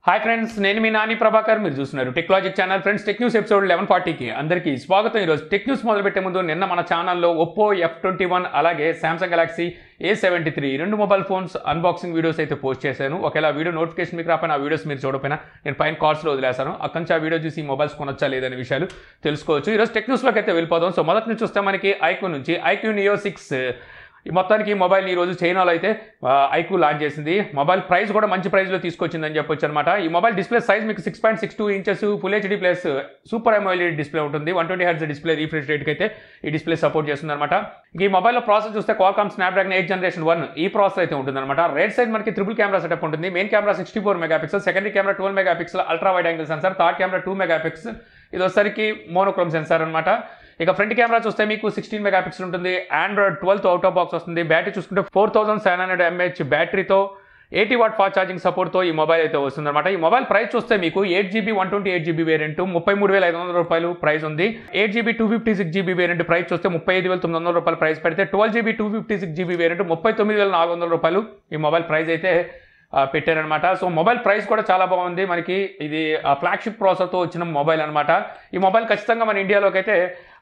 hi friends నేను మీ నాని ప్రభాకర్ మీరు చూస్తున్నారు Technologic channel friends tech news episode eleven ఫార్టీకి అందరికీ స్వాగతం ఈరోజు టెక్ న్యూస్ మొదలుపెట్టే ముందు నిన్న మన ఛానల్లో ఒప్పో ఎఫ్ ట్వంటీ వన్ అలాగే Samsung Galaxy A seventy three రెండు మొబైల్ ఫోన్స్ అన్బాక్సింగ్ వీడియోస్ అయితే పోస్ట్ చేశాను ఒకవేళ ఆ వీడియో నోటిఫికేషన్ మీకు రాకపోయినా ఆ వీడియోస్ మీరు చూడకపోయినా నేను పైన కార్డ్స్లో వదిలేశాను అక్కడి నుంచి ఆ వీడియో చూసి ఈ మొబైల్స్ కొనొచ్చా లేదనే విషయాలు తెలుసుకోవచ్చు ఈరోజు టెక్ న్యూస్లోకి అయితే వెళ్ళిపోదాం సో మొదటి నుంచి చూస్తే మనకి ఐక్యూ నుంచి ఐక్యూ నియో సిక్స్ ఈ మొత్తానికి ఈ మొబైల్ ఈ రోజు చైనాలో అయితే ఐక్యూ లాంచ్ చేసింది మొబైల్ ప్రైస్ కూడా మంచి ప్రైస్లో తీసుకొచ్చిందని చెప్పొచ్చు అనమాట ఈ మొబైల్ డిస్ప్లే సైజ్ మీకు six point six two inches full HD plus super AMOLED display ఉంటుంది one twenty hertz display refresh రేట్కి అయితే ఈ డిస్ప్లే సపోర్ట్ చేస్తుంది అనమాట ఈ మొబైల్లో ప్రాసెస్ చూస్తే Qualcomm Snapdragon eight generation one ఈ ప్రాసెస్ అయితే ఉంటుంది అనమాట రైట్ సైడ్ మనకి ట్రిపుల్ కెమెరా సెటప్ ఉంటుంది main camera sixty four megapixel secondary camera twelve megapixel ultra wide angle sensor third camera two megapixel ఇది వచ్చరికి monochrome censor అనమాట ఇక ఫ్రంట్ కెమెరా చూస్తే మీకు సిక్స్టీన్ మెగా పిక్సెల్ ఉంటుంది Android twelfth out of box వస్తుంది battery చూసుకుంటే four thousand seven hundred MH బ్యాటరీతో ఎయిటీ వాట్ ఫాస్ట్ ఛార్జింగ్ సపోర్ట్తో ఈ మొబైల్ అయితే వస్తుంది అనమాట ఈ మొబైల్ ప్రైస్ చూస్తే మీకు eight GB one twenty eight GB variant ముప్పై మూడు వేల ఐదు వందల రూపాయలు ప్రైస్ ఉంది eight GB two fifty six GB variant price చూస్తే ముప్పై ఐదు వేల తొమ్మిది వందల రూపాయలు ప్రైస్ పెడితే twelve GB two fifty six GB variant ముప్పై తొమ్మిది వేల నాలుగు వందల రూపాయలు ఈ మొబైల్ ప్రైస్ అయితే ఆ, పెట్టారనమాట సో మొబైల్ ప్రైస్ కూడా చాలా బాగుంది మనకి ఇది ఫ్లాగ్షిప్ ప్రాసెస్తో వచ్చిన మొబైల్ అనమాట ఈ మొబైల్ ఖచ్చితంగా మన ఇండియాలోకి అయితే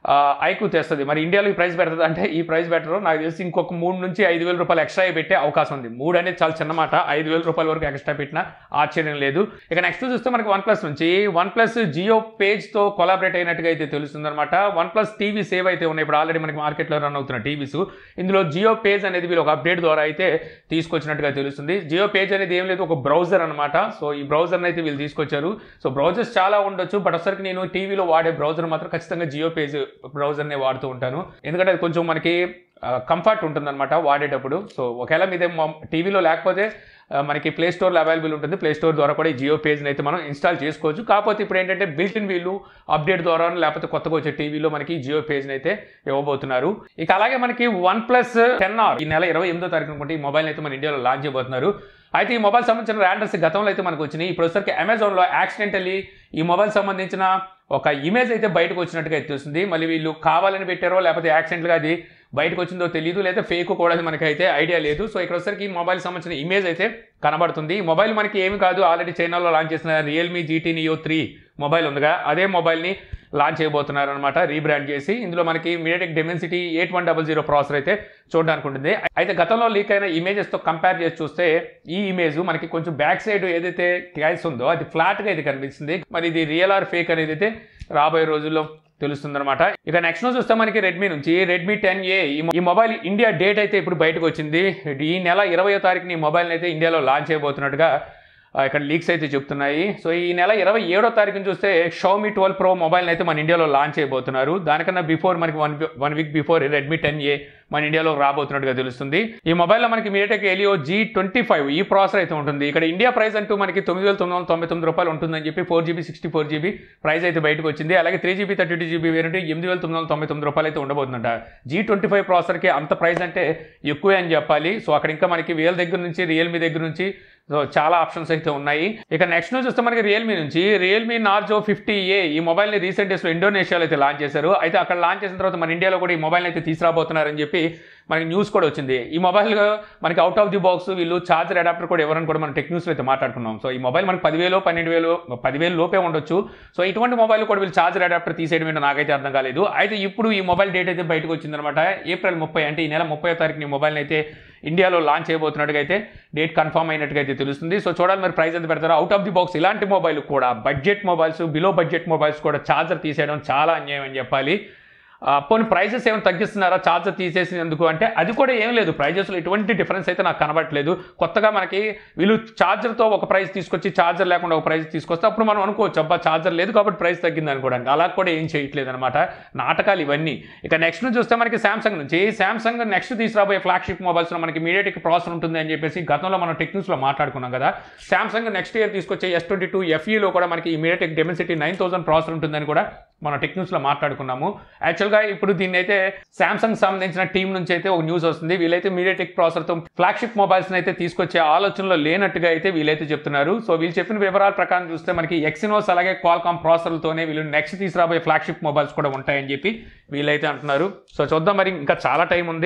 ఐకు తెస్తుంది మరి ఇండియాలో ఈ ప్రైస్ పెడుతుంది అంటే ఈ ప్రైస్ పెట్టరు నాకు తెలిసి ఇంకొక మూడు నుంచి ఐదు వేల రూపాయలు ఎక్స్ట్రా పెట్టే అవకాశం ఉంది మూడు అనేది చాలా చిన్న మాట ఐదు వేల రూపాయల వరకు ఎక్స్ట్రా పెట్టినా ఆశ్చర్యం లేదు ఇక నెక్స్ట్ చూస్తే మనకి వన్ ప్లస్ నుంచి వన్ ప్లస్ జియో పేజ్తో కొలాబరేట్ అయినట్టుగా అయితే తెలుస్తుంది అనమాట వన్ ప్లస్ టీవీ సేవ్ అయితే ఉన్నాయి ఇప్పుడు ఆల్రెడీ మనకి మార్కెట్లో రన్ అవుతున్న టీవీస్ ఇందులో జియో పేజ్ అనేది వీళ్ళు ఒక అప్డేట్ ద్వారా అయితే తీసుకొచ్చినట్టుగా తెలుస్తుంది జియో పేజ్ అనేది ఏం లేదు ఒక బ్రౌజర్ అనమాట సో ఈ బ్రౌజర్ని అయితే వీళ్ళు తీసుకొచ్చారు సో బ్రౌజర్స్ చాలా ఉండొచ్చు బట్ ఒకసారికి నేను టీవీలో వాడే బ్రౌజర్ మాత్రం ఖచ్చితంగా జియో పేజ్ బ్రౌజర్నే వాడుతూ ఉంటాను ఎందుకంటే అది కొంచెం మనకి కంఫర్ట్ ఉంటుందన్నమాట వాడేటప్పుడు సో ఒకవేళ మీదే టీవీలో లేకపోతే ఆ, మనకి ప్లే స్టోర్లో అవైలబుల్ ఉంటుంది ప్లే స్టోర్ ద్వారా కూడా ఈ జియో పేజ్ని అయితే మనం ఇన్స్టాల్ చేసుకోవచ్చు కాకపోతే ఇప్పుడు ఏంటంటే బిల్ట్ ఇన్ వీళ్ళు అప్డేట్ ద్వారా లేకపోతే కొత్తగా వచ్చే టీవీలో మనకి జియో పేజ్ని అయితే ఇవ్వబోతున్నారు ఇక అలాగే మనకి వన్ ప్లస్ టెన్ ఆర్ ఈ నెల ఇరవై ఎనిమిదో తారీఖు అనుకుంటే ఈ మొబైల్ అయితే మన ఇండియాలో లాంచ్ చేయబోతున్నారు అయితే ఈ మొబైల్ సంబంధించిన ర్యాండర్స్ గతంలో అయితే మనకు వచ్చినాయి ఇప్పుడు వచ్చరికి అమెజాన్లో యాక్సిడెంటల్లీ ఈ మొబైల్ సంబంధించిన ఒక ఇమేజ్ అయితే బయటకు వచ్చినట్టుగా అయితే తెలుస్తుంది మళ్ళీ వీళ్ళు కావాలని పెట్టారో లేకపోతే యాక్సిడెంట్గా అది బయటకు వచ్చిందో తెలియదు లేదా ఫేక్ కూడా అది మనకైతే ఐడియా లేదు సో ఇక్కడ వచ్చరికి ఈ మొబైల్ సంబంధించిన ఇమేజ్ అయితే కనబడుతుంది ఈ మొబైల్ మనకి ఏమి కాదు ఆల్రెడీ చైనాలో లాంచ్ చేసిన Realme GT Neo three mobile ఉందిగా అదే మొబైల్ని లాంచ్ చేయబోతున్నారు అనమాట రీబ్రాండ్ చేసి ఇందులో మనకి MediaTek Dimensity eight one double zero processor అయితే చూడడానికి ఉంటుంది అయితే గతంలో లీక్ అయిన ఇమేజెస్తో కంపేర్ చేసి చూస్తే ఈ ఇమేజ్ మనకి కొంచెం బ్యాక్ సైడ్ ఏదైతే క్యాస్ ఉందో అది ఫ్లాట్గా అయితే కనిపిస్తుంది మరి ఇది రియల్ ఆర్ ఫేక్ అనేది అయితే రాబోయే రోజుల్లో తెలుస్తుందన్నమాట ఇక నెక్స్ట్ చూస్తే మనకి రెడ్మీ నుంచి రెడ్మీ టెన్ ఏ ఈ మొబైల్ ఇండియా డేట్ అయితే ఇప్పుడు బయటకు వచ్చింది ఈ నెల ఇరవయో తారీఖుని ఈ మొబైల్ అయితే ఇండియాలో లాంచ్ చేయబోతున్నట్టుగా ఆ, ఇక్కడ లీక్స్ అయితే చెప్తున్నాయి సో ఈ నెల ఇరవై ఏడో తారీఖున చూస్తే షౌమి ట్వెల్వ్ ప్రో మొబైల్ అయితే మన ఇండియాలో లాంచ్ చేయబోతున్నారు దానికన్నా బిఫోర్ మనకి one one week before Redmi ten A మన ఇండియాలో రాబోతున్నట్టుగా తెలుస్తుంది ఈ మొబైల్లో మనకి MediaTek Helio G twenty five ఈ ప్రాసెసర్ అయితే ఉంటుంది ఇక్కడ ఇండియా ప్రైస్ అంటూ మనకి తొమ్మిది వేల తొమ్మిది వందల తొంభై తొమ్మిది రూపాయలు ఉంటుందని చెప్పి four GB sixty four GB price అయితే బయటకు వచ్చింది అలాగే three GB thirty two GB వేరంటే ఎనిమిది వేల తొమ్మిది వందల తొంభై తొమ్మిది రూపాయలు అయితే ఉండబోతుందంట జీ ట్వంటీ ఫైవ్ ప్రాసెసర్కి అంత ప్రైస్ అంటే ఎక్కువే అని చెప్పాలి సో అక్కడ ఇంకా మనకి వేల దగ్గర నుంచి రియల్మీ దగ్గర నుంచి సో చాలా ఆప్షన్స్ అయితే ఉన్నాయి ఇక నెక్స్ట్ న్యూస్ చూస్తే మనకి రియల్మీ నుంచి రియల్మీ నార్జో ఫిఫ్టీ ఏ ఈ మొబైల్ని రీసెంట్ డేస్లో ఇండోనేషియాలో అయితే లాంచ్ చేశారు అయితే అక్కడ లాంచ్ చేసిన తర్వాత మన ఇండియాలో కూడా ఈ మొబైల్ అయితే తీసుకురాబోతున్నారని చెప్పి మనకి న్యూస్ కూడా వచ్చింది ఈ మొబైల్ మనకి అవుట్ ఆఫ్ ది బాక్స్ వీళ్ళు చార్జర్ అడాప్టర్ కూడా ఎవరని కూడా మనం టెక్ న్యూస్లో అయితే మాట్లాడుకున్నాం సో ఈ మొబైల్ మనకి పదివేలు పన్నెండు వేలు పదివేలు లోపే ఉండొచ్చు సో ఇటువంటి మొబైల్ కూడా వీళ్ళు చార్జర్ అడాప్టర్ తీసేయడం ఏంటో నాకైతే అర్థం కాలేదు అయితే ఇప్పుడు ఈ మొబైల్ డేట్ అయితే బయటకు వచ్చిందనమాట ఏప్రిల్ ముప్పై అంటే ఈ నెల ముప్పై తారీఖుని ఈ మొబైల్ని అయితే ఇండియాలో లాంచ్ చేయబోతున్నట్టుగా అయితే డేట్ కన్ఫర్మ్ అయినట్టుగా అయితే తెలుస్తుంది సో చూడాలి మరి ప్రైస్ ఎంత పెడతారో అవుట్ ఆఫ్ ది బాక్స్ ఇలాంటి మొబైల్ కూడా budget mobiles below budget mobiles కూడా ఛార్జర్ తీసేయడం చాలా అన్యాయం అని చెప్పాలి ఆ, పోనీ ప్రైజెస్ ఏమైనా తగ్గిస్తున్నారా ఛార్జర్ తీసేసినందుకు అంటే అది కూడా ఏం లేదు ప్రైజెస్లో ఎటువంటి డిఫరెన్స్ అయితే నాకు కనబడట్లేదు కొత్తగా మనకి వీళ్ళు ఛార్జర్తో ఒక ప్రైస్ తీసుకొచ్చి ఛార్జర్ లేకుండా ఒక ప్రైస్ తీసుకొస్తే అప్పుడు మనం అనుకోవచ్చు అబ్బా ఛార్జర్ లేదు కాబట్టి ప్రైస్ తగ్గింది అనుకోవడానికి అలా కూడా ఏం చేయట్లేదు అనమాట నాటకాలు ఇవన్నీ ఇక నెక్స్ట్ నుంచి చూస్తే మనకి శాంసంగ్ నుంచి శాంసంగ్ నెక్స్ట్ తీసుకురాబోయే ఫ్లాగ్షిప్ మొబైల్స్లో మనకి మీడియాటెక్ ప్రాసెసర్ ఉంటుంది అని చెప్పేసి గతంలో మనం టెక్నిక్స్లో మాట్లాడుకున్నాం కదా శాంసంగ్ నెక్స్ట్ ఇయర్ తీసుకొచ్చే ఎస్ ట్వంటీ టూ ఎఫ్ఈలో కూడా మనకి ఈ MediaTek Dimensity nine thousand processor ఉంటుందని కూడా మన టెక్నిక్స్లో మాట్లాడుకున్నాము యాక్చువల్గా ఇప్పుడు దీన్ని అయితే శాంసంగ్ సంబంధించిన టీం నుంచి అయితే ఒక న్యూస్ వస్తుంది వీళ్ళైతే మీడియాటెక్ ప్రాసెసర్తో ఫ్లాగ్షిప్ మొబైల్స్ అయితే తీసుకొచ్చే ఆలోచనలో లేనట్టుగా అయితే వీళ్ళైతే చెప్తున్నారు సో వీళ్ళు చెప్పిన వివరాల ప్రకారం చూస్తే మనకి ఎక్సినోస్ అలాగే క్వాల్కామ్ ప్రాసెసర్లతోనే వీళ్ళు నెక్స్ట్ తీసుకురాబోయే ఫ్లాగ్షిప్ మొబైల్స్ కూడా ఉంటాయని చెప్పి వీళ్ళైతే అంటున్నారు సో చూద్దాం మరి ఇంకా చాలా టైం ఉంది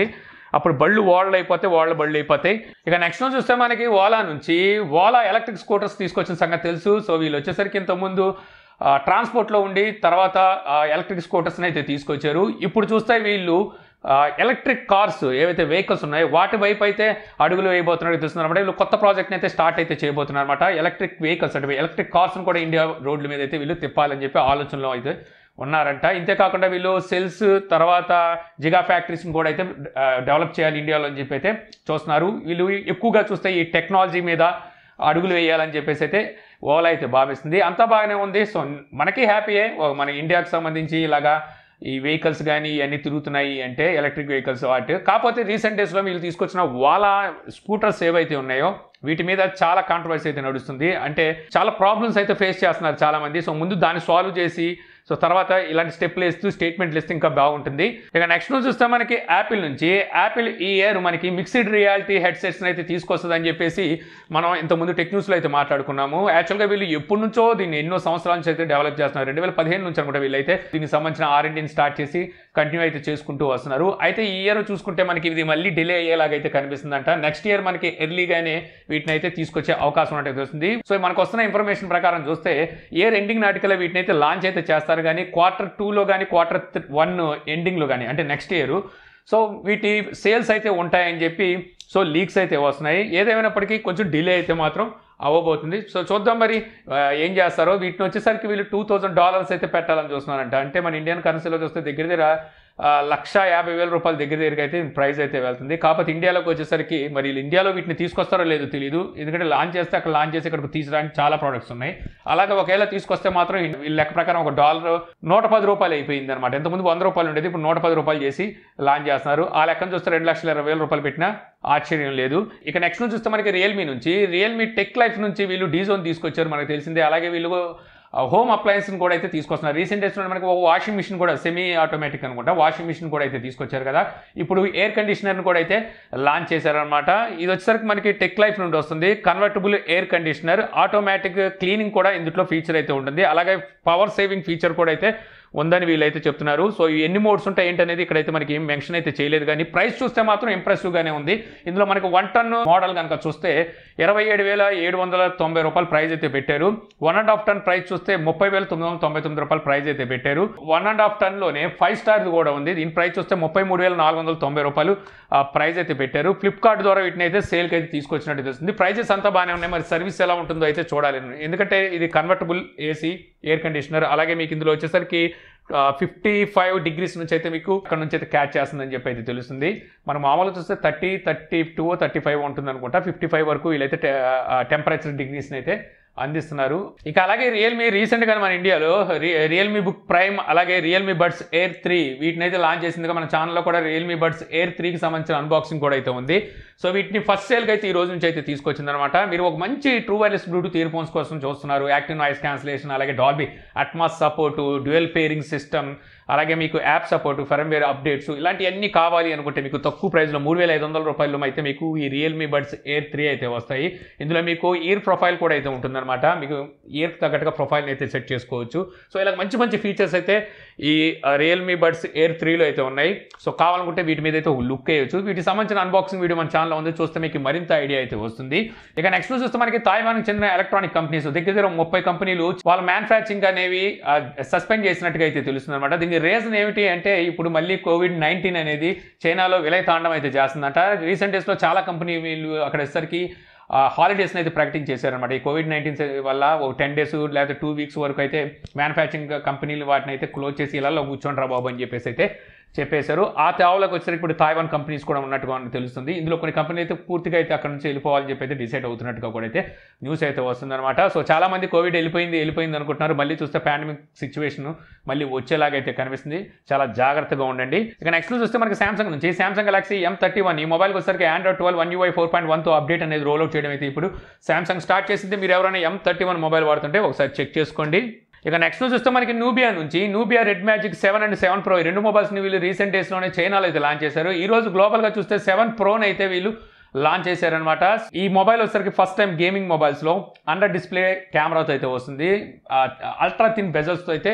అప్పుడు బళ్ళు ఓళ్ళు అయిపోతే వాళ్ళ బళ్ళు అయిపోతాయి ఇక నెక్స్ట్ నుంచి చూస్తే మనకి ఓలా నుంచి ఓలా ఎలక్ట్రిక్ స్కూటర్స్ తీసుకొచ్చిన సంగతి తెలుసు సో వీళ్ళు వచ్చేసరికి ఇంతకుముందు ఆ, ట్రాన్స్పోర్ట్లో ఉండి తర్వాత ఆ, ఎలక్ట్రిక్ స్కూటర్స్ని అయితే తీసుకొచ్చారు ఇప్పుడు చూస్తే వీళ్ళు ఆ, ఎలక్ట్రిక్ కార్స్ ఏవైతే వెహికల్స్ ఉన్నాయో వాటి వైపు అయితే అడుగులు వేయబోతున్నట్టు తెలుస్తుంది అనమాట వీళ్ళు కొత్త ప్రాజెక్ట్ని అయితే స్టార్ట్ అయితే చేయబోతున్నారు అనమాట ఎలక్ట్రిక్ వెహికల్స్ అంటే ఎలక్ట్రిక్ కార్స్ని కూడా ఇండియా రోడ్ల మీద అయితే వీళ్ళు తిప్పాలని చెప్పి ఆలోచనలో అయితే ఉన్నారంట ఇంతేకాకుండా వీళ్ళు సెల్స్ తర్వాత జిగా ఫ్యాక్టరీస్ని కూడా అయితే డెవలప్ చేయాలి ఇండియాలో అని చెప్పి అయితే చూస్తున్నారు వీళ్ళు ఎక్కువగా చూస్తే ఈ టెక్నాలజీ మీద అడుగులు వేయాలని చెప్పేసి అయితే ఓలా అయితే భావిస్తుంది అంతా బాగానే ఉంది సో మనకి హ్యాపీయే ఓ మన ఇండియాకి సంబంధించి ఇలాగా ఈ వెహికల్స్ కానీ ఇవన్నీ తిరుగుతున్నాయి అంటే ఎలక్ట్రిక్ వెహికల్స్ వాటి కాకపోతే రీసెంట్ డేస్లో వీళ్ళు తీసుకొచ్చిన వాలా స్కూటర్స్ ఏవైతే ఉన్నాయో వీటి మీద చాలా కాంట్రవర్సీ అయితే నడుస్తుంది అంటే చాలా ప్రాబ్లమ్స్ అయితే ఫేస్ చేస్తున్నారు చాలా మంది సో ముందు దాన్ని సాల్వ్ చేసి సో తర్వాత ఇలాంటి స్టెప్లు వేస్తూ స్టేట్మెంట్లు ఇస్తే ఇంకా బాగుంటుంది ఇక నెక్స్ట్ నుంచి చూస్తే మనకి యాపిల్ నుంచి యాపిల్ ఈ ఇయర్ మనకి మిక్స్డ్ రియాలిటీ హెడ్సెట్స్ని అయితే తీసుకొస్తుంది అని చెప్పేసి మనం ఇంతకుముందు టెక్ న్యూస్లో అయితే మాట్లాడుకున్నాము యాక్చువల్గా వీళ్ళు ఎప్పటి నుంచో దీన్ని ఎన్నో సంవత్సరాల నుంచి అయితే డెవలప్ చేస్తున్నారు రెండు వేల పదిహేను నుంచి అనుకుంటే వీళ్ళైతే దీనికి సంబంధించిన ఆర్ఎండిని స్టార్ట్ చేసి కంటిన్యూ అయితే చేసుకుంటూ వస్తున్నారు అయితే ఈ ఇయర్ చూసుకుంటే మనకి ఇది మళ్ళీ డిలే అయ్యేలాగైతే కనిపిస్తుందంట నెక్స్ట్ ఇయర్ మనకి ఎర్లీగానే వీటిని అయితే తీసుకొచ్చే అవకాశం ఉన్నట్టు తెలుస్తుంది సో మనకు వస్తున్న ఇన్ఫర్మేషన్ ప్రకారం చూస్తే ఇయర్ ఎండింగ్ నాటికల్ వీటిని అయితే లాంచ్ అయితే చేస్తారు కానీ క్వార్టర్ టూలో కానీ క్వార్టర్ వన్ ఎండింగ్లో కానీ అంటే నెక్స్ట్ ఇయర్ సో వీటి సేల్స్ అయితే ఉంటాయని చెప్పి సో లీక్స్ అయితే వస్తున్నాయి ఏదేమైనప్పటికీ కొంచెం డిలే అయితే మాత్రం అవ్వబోతుంది సో చూద్దాం మరి ఆ, ఏం చేస్తారో వీటిని వచ్చేసరికి వీళ్ళు టూ థౌజండ్ డాలర్స్ అయితే పెట్టాలని చూస్తున్నారంట అంటే మన ఇండియన్ కరెన్సీలో చూస్తే దగ్గర దగ్గర ఆ, లక్ష యాభై వేల రూపాయల దగ్గర దగ్గరికి అయితే ప్రైస్ అయితే వెళ్తుంది కాకపోతే ఇండియాలోకి వచ్చేసరికి మరి వీళ్ళు ఇండియాలో వీటిని తీసుకొస్తారో లేదో తెలియదు ఎందుకంటే లాంచ్ చేస్తే అక్కడ లాంచ్ చేసి ఇక్కడికి తీసుకురావడానికి చాలా ప్రోడక్ట్స్ ఉన్నాయి అలాగే ఒకవేళ తీసుకొస్తే మాత్రం వీళ్ళ లెక్క ప్రకారం ఒక డాలర్ నూట పది రూపాయలు అయిపోయింది అనమాట ఇంతకుముందు వంద రూపాయలు ఉండేది ఇప్పుడు నూట పది రూపాయలు చేసి లాంచ్ చేస్తున్నారు ఆ లెక్కను చూస్తే రెండు లక్షల ఇరవై వేల రూపాయలు పెట్టినా ఆశ్చర్యం లేదు ఇక నెక్స్ట్ నుంచి చూస్తే మనకి రియల్మీ నుంచి రియల్మీ టెక్ లైఫ్ నుంచి వీళ్ళు డీజోన్ తీసుకొచ్చారు మనకు తెలిసిందే అలాగే వీళ్ళు హోమ్ అప్లయన్స్ని కూడా అయితే తీసుకొస్తున్నారు రీసెంట్ డేస్లో మనకి ఒక వాషింగ్ మిషన్ కూడా సెమీ ఆటోమేటిక్ అనుకుంటా వాషింగ్ మిషన్ కూడా అయితే తీసుకొచ్చారు కదా ఇప్పుడు ఎయిర్ కండిషనర్ని కూడా అయితే లాంచ్ చేశారనమాట ఇది వచ్చేసరికి మనకి టెక్ లైఫ్ నుండి వస్తుంది convertible air conditioner automatic cleaning కూడా ఇందులో ఫీచర్ అయితే ఉంటుంది అలాగే పవర్ సేవింగ్ ఫీచర్ కూడా అయితే ఉందని వీళ్ళైతే చెప్తున్నారు సో ఈ ఎన్ని మోడ్స్ ఉంటాయి ఏంటనేది ఇక్కడైతే మనకి ఏం మెన్షన్ అయితే చేయలేదు కానీ ప్రైస్ చూస్తే మాత్రం ఇంప్రెసివ్గానే ఉంది ఇందులో మనకి వన్ టన్ మోడల్ కనుక చూస్తే ఇరవై ఏడు వేల ఏడు వందల తొంభై రూపాయల ప్రైస్ అయితే పెట్టారు one and half ton price చూస్తే ముప్పై వేల తొమ్మిది వందల తొంభై తొమ్మిది రూపాయల ప్రైస్ అయితే పెట్టారు వన్ అండ్ హాఫ్ టన్లోనే ఫైవ్ స్టార్ కూడా ఉంది దీని ప్రైస్ చూస్తే ముప్పై మూడు వేల నాలుగు వందల తొంభై రూపాయలు ఆ ప్రైస్ అయితే పెట్టారు ఫ్లిప్కార్ట్ ద్వారా వీటిని అయితే సేల్కి అయితే తీసుకొచ్చినట్టు తెలుస్తుంది ప్రైజెస్ అంతా బాగానే ఉన్నాయి మరి సర్వీస్ ఎలా ఉంటుందో అయితే చూడాలి ఎందుకంటే ఇది కన్వర్టబుల్ ఏసీ ఎయిర్ కండిషనర్ అలాగే మీకు ఇందులో వచ్చేసరికి ఫిఫ్టీ ఫైవ్ డిగ్రీస్ నుంచి అయితే మీకు అక్కడ నుంచి అయితే క్యాచ్ చేస్తుందని చెప్పి అయితే తెలుస్తుంది మనం మామూలుగా చూస్తే thirty thirty two thirty five ఉంటుంది అనుకుంటా ఫిఫ్టీ ఫైవ్ వరకు వీళ్ళైతే టెంపరేచర్ డిగ్రీస్ని అయితే అందిస్తున్నారు ఇక అలాగే రియల్మీ రీసెంట్గా మన ఇండియాలో రియల్మీ బుక్ ప్రైమ్ అలాగే రియల్మీ బడ్స్ ఎయిర్ త్రీ వీటిని అయితే లాంచ్ చేసిందిగా మన ఛానల్లో కూడా రియల్మీ బడ్స్ ఎయిర్ త్రీకి సంబంధించిన అన్బాక్సింగ్ కూడా అయితే ఉంది సో వీటిని ఫస్ట్ సేల్కి అయితే ఈ రోజు నుంచి అయితే తీసుకొచ్చింది అనమాట మీరు ఒక మంచి true wireless Bluetooth earphones కోసం చూస్తున్నారు యాక్టివ్ నాయిస్ క్యాన్సిలేషన్ అలాగే Dolby Atmos support dual pairing system అలాగే మీకు యాప్ సపోర్ట్ ఫర్మ్వేర్ అప్డేట్స్ ఇలాంటివన్నీ కావాలి అనుకుంటే మీకు తక్కువ ప్రైస్లో మూడు వేల ఐదు వందల రూపాయలు అయితే మీకు ఈ రియల్మీ బడ్స్ ఎయిర్ త్రీ అయితే వస్తాయి ఇందులో మీకు ఇయర్ ప్రొఫైల్ కూడా అయితే ఉంటుందన్నమాట మీకు ఇయర్ తగ్గట్టుగా ప్రొఫైల్ని అయితే సెట్ చేసుకోవచ్చు సో ఇలా మంచి మంచి ఫీచర్స్ అయితే ఈ రియల్మీ బడ్స్ ఎయిర్ త్రీలో అయితే ఉన్నాయి సో కావాలనుకుంటే వీటి మీద అయితే ఒక లుక్ వేయచ్చు వీటికి సంబంధించిన అన్బాక్సింగ్ వీడియో మన ఛానల్లో ఉంది చూస్తే మీకు మరింత ఐడియా అయితే వస్తుంది ఇక నెక్స్ట్ చూస్తే మనకి తాయివాన్కి చెందిన ఎలక్ట్రానిక్ కంపెనీస్ దగ్గర దగ్గర ముప్పై కంపెనీలు వాళ్ళ మ్యానుఫ్యాక్చరింగ్ అనేవి సస్పెండ్ చేసినట్టుగా అయితే తెలుస్తుంది అనమాట దీనికి రీజన్ ఏమిటి అంటే ఇప్పుడు మళ్ళీ కోవిడ్ నైన్టీన్ అనేది చైనాలో విలయ తాండం అయితే చేస్తుందంట రీసెంట్ డేస్లో చాలా కంపెనీ వీళ్ళు అక్కడ వచ్చేసరికి హాలిడేస్ని అయితే ప్రకటించేశారనమాట ఈ కోవిడ్ నైన్టీన్ వల్ల ఒక టెన్ డేస్ లేదా టూ వీక్స్ వరకు అయితే మ్యానుఫ్యాక్చరింగ్ కంపెనీలు వాటిని అయితే క్లోజ్ చేసి ఇలా కూర్చోండి రా బాబు అని చెప్పేసి అయితే చెప్పేశారు ఆ తేవలకు వచ్చేసరికి ఇప్పుడు తాయివాన్ కంపెనీస్ కూడా ఉన్నట్టుగా మనకు తెలుస్తుంది ఇందులో కొన్ని కంపెనీలు అయితే పూర్తిగా అయితే అక్కడ నుంచి వెళ్ళిపోవాలని చెప్పి అయితే డిసైడ్ అవుతున్నట్టుగా కూడా అయితే న్యూస్ అయితే వస్తుందన్నమాట సో చాలా మంది కోవిడ్ వెళ్ళిపోయింది వెళ్ళిపోయింది అనుకుంటున్నారు మళ్ళీ చూస్తే పాండమిక్ సిచ్యువేషన్ మళ్ళీ వచ్చేలాగా అయితే కనిపిస్తుంది చాలా జాగ్రత్తగా ఉండండి ఇక నెక్స్ట్ చూస్తే మనకి సామ్సంగ్ నుంచి Samsung Galaxy M thirty one ఈ మొబైల్కి వచ్చేసరికి Android twelve One UI four point వన్తో అప్డేట్ అనేది రోల్ అవుట్ చేయడం అయితే ఇప్పుడు సామ్సంగ్ స్టార్ట్ చేసింది మీరు ఎవరైనా ఎం థర్టీ వన్ మొబైల్ వాడుతుంటే ఒకసారి చెక్ చేసుకోండి ఇక నెక్స్ట్ చూస్తే మనకి నూబియా నుంచి Nubia Red Magic seven and seven Pro ఈ రెండు మొబైల్స్ని వీళ్ళు రీసెంట్ డేస్లోనే చైనాలో అయితే లాంచ్ చేశారు ఈ రోజు గ్లోబల్గా చూస్తే సెవెన్ ప్రోని అయితే వీళ్ళు లాంచ్ చేశారనమాట ఈ మొబైల్ వచ్చేసరికి ఫస్ట్ టైం గేమింగ్ మొబైల్స్లో అండర్ డిస్ప్లే కెమెరాతో అయితే వస్తుంది అల్ట్రా థిన్ బెజల్స్తో అయితే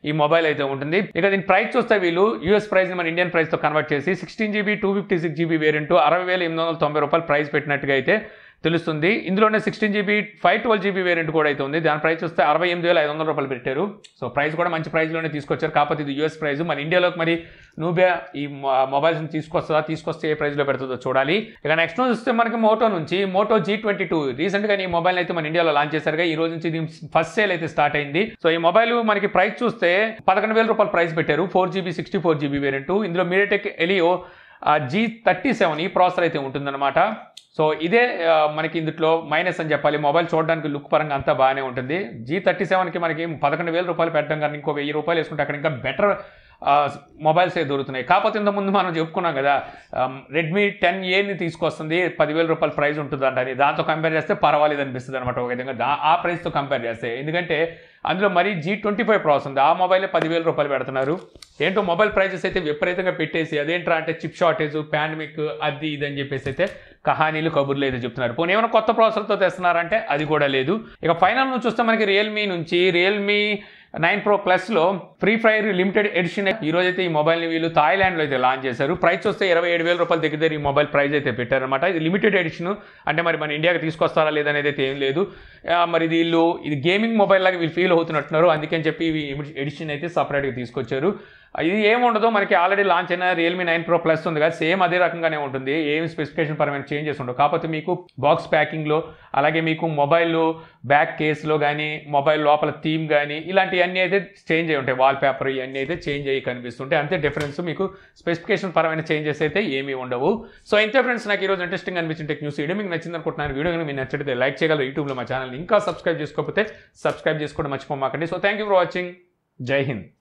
ఈ మొబైల్ అయితే ఉంటుంది ఇక దీని ప్రైస్ చూస్తే వీళ్ళు యూఎస్ ప్రైస్ మన ఇండియన్ ప్రైస్తో కన్వర్ట్ చేసి sixteen GB two fifty six GB variant అరవై వేల ఎనిమిది వందల తొంభై రూపాయలు ప్రైస్ పెట్టినట్టుగా అయితే తెలుస్తుంది ఇందులోనే sixteen GB five twelve GB variant కూడా అయితే ఉంది దాని ప్రైస్ వస్తే అరవై ఎనిమిది వేల ఐదు వందల రూపాయలు పెట్టారు సో ప్రైస్ కూడా మంచి ప్రైస్లోనే తీసుకొచ్చారు కాకపోతే ఇది యూఎస్ ప్రైస్ మన ఇండియాలోకి మరి నూబియా ఈ మొబైల్స్ని తీసుకొస్తుందా తీసుకొస్తే ఏ ప్రైస్లో పెడుతుందో చూడాలి ఇక నెక్స్ట్ చూస్తే మనకి మోటో నుంచి మోటో జీ ట్వంటీ టూ రీసెంట్గా ఈ మొబైల్ అయితే మన ఇండియాలో లాంచ్ చేశారుగా ఈ రోజు నుంచి ఇది ఫస్ట్ సేల్ అయితే స్టార్ట్ అయింది సో ఈ మొబైల్ మనకి ప్రైస్ చూస్తే పదకొండు వేల రూపాయలు ప్రైస్ పెట్టారు four GB sixty four GB variant ఇందులో MediaTek Helio G thirty seven ఈ ప్రాసెసర్ అయితే ఉంటుందన్నమాట సో ఇదే ఆ, మనకి ఇందులో మైనస్ అని చెప్పాలి మొబైల్ చూడడానికి లుక్ పరంగా అంతా బాగానే ఉంటుంది జీ థర్టీ సెవెన్కి మనకి పదకొండు వేల రూపాయలు పెట్టడం కానీ ఇంకో వెయ్యి రూపాయలు వేసుకుంటే అక్కడ ఇంకా బెటర్ మొబైల్స్ ఏ దొరుకుతున్నాయి కాకపోతే ఇంత ముందు మనం చెప్పుకున్నాం కదా రెడ్మీ టెన్ ఏని తీసుకొస్తుంది పదివేల రూపాయల ప్రైస్ ఉంటుంది అంటని దాంతో కంపేర్ చేస్తే పర్వాలేదు అనిపిస్తుంది అనమాట ఒక విధంగా దా ఆ ప్రైస్తో కంపేర్ చేస్తే ఎందుకంటే అందులో మరీ జీ ట్వంటీ ఫైవ్ ప్రాసెస్ ఉంది ఆ మొబైలే పదివేల రూపాయలు పెడుతున్నారు ఏంటో మొబైల్ ప్రైజెస్ అయితే విపరీతంగా పెట్టేసి అదేంట్రా అంటే చిప్ షార్టేజ్ పాండమిక్ అది ఇది అని చెప్పేసి అయితే కహానీలు కబుర్లు అయితే చెప్తున్నారు పోనీ ఏమైనా కొత్త ప్రాసెసర్తో తెస్తున్నారంటే అది కూడా లేదు ఇక ఫైనల్ నుంచి చూస్తే మనకి రియల్మీ నుంచి రియల్మీ నైన్ ప్రో ప్లస్లో ఫ్రీ ఫైర్ లిమిటెడ్ ఎడిషన్ ఈ రోజు అయితే ఈ మొబైల్ని వీళ్ళు థాయిలాండ్లో అయితే లాంచ్ చేశారు ప్రైస్ వస్తే ఇరవై ఏడు వేల రూపాయల దగ్గర దగ్గర ఈ మొబైల్ ప్రైస్ అయితే పెట్టారనమాట ఇది లిమిటెడ్ ఎడిషన్ అంటే మరి మన ఇండియాకి తీసుకొస్తారా లేదనేది అయితే ఏం లేదు ఆ, మరి ఇది వీళ్ళు ఇది గేమింగ్ మొబైల్ లాగా వీళ్ళు ఫీల్ అవుతున్నట్టున్నారు అందుకని చెప్పి ఇవి ఎడిషన్ అయితే సపరేట్గా తీసుకొచ్చారు ఇది ఏముండదో మనకి ఆల్రెడీ లాంచ్ అయిన రియల్మీ నైన్ ప్రో ప్లస్ ఉంది కదా సేమ్ అదే రకంగానే ఉంటుంది ఏం స్పెసిఫికేషన్ పరమైన చేంజెస్ ఉండవు కాకపోతే మీకు బాక్స్ ప్యాకింగ్లో అలాగే మీకు మొబైల్ బ్యాక్ కేసులో కానీ మొబైల్ లోపల థీమ్ కానీ ఇలాంటివన్నీ అయితే చేంజ్ అయి ఉంటాయి వాల్ పేపర్ ఇవన్నీ అయితే చేంజ్ అయ్యి కనిపిస్తుంటాయి అంతే డిఫరెన్స్ మీకు స్పెసిఫికేషన్ పరమైన చేంజెస్ అయితే ఏమీ ఉండవు సో ఇంతే ఫ్రెండ్స్ నాకు ఈరోజు ఇంట్రెస్టింగ్ అనిపించిన టెక్ న్యూస్ వీడియో మీకు నచ్చింది అనుకుంటున్నాను వీడియో కనుక మీకు నచ్చితే లైక్ చేయగలరు యూట్యూబ్లో మా ఛానల్ ఇంకా సబ్స్క్రైబ్ చేసుకోకపోతే సబ్స్క్రైబ్ చేసుకోవడం మర్చిపోమాకండి so thank you for watching జై హింద్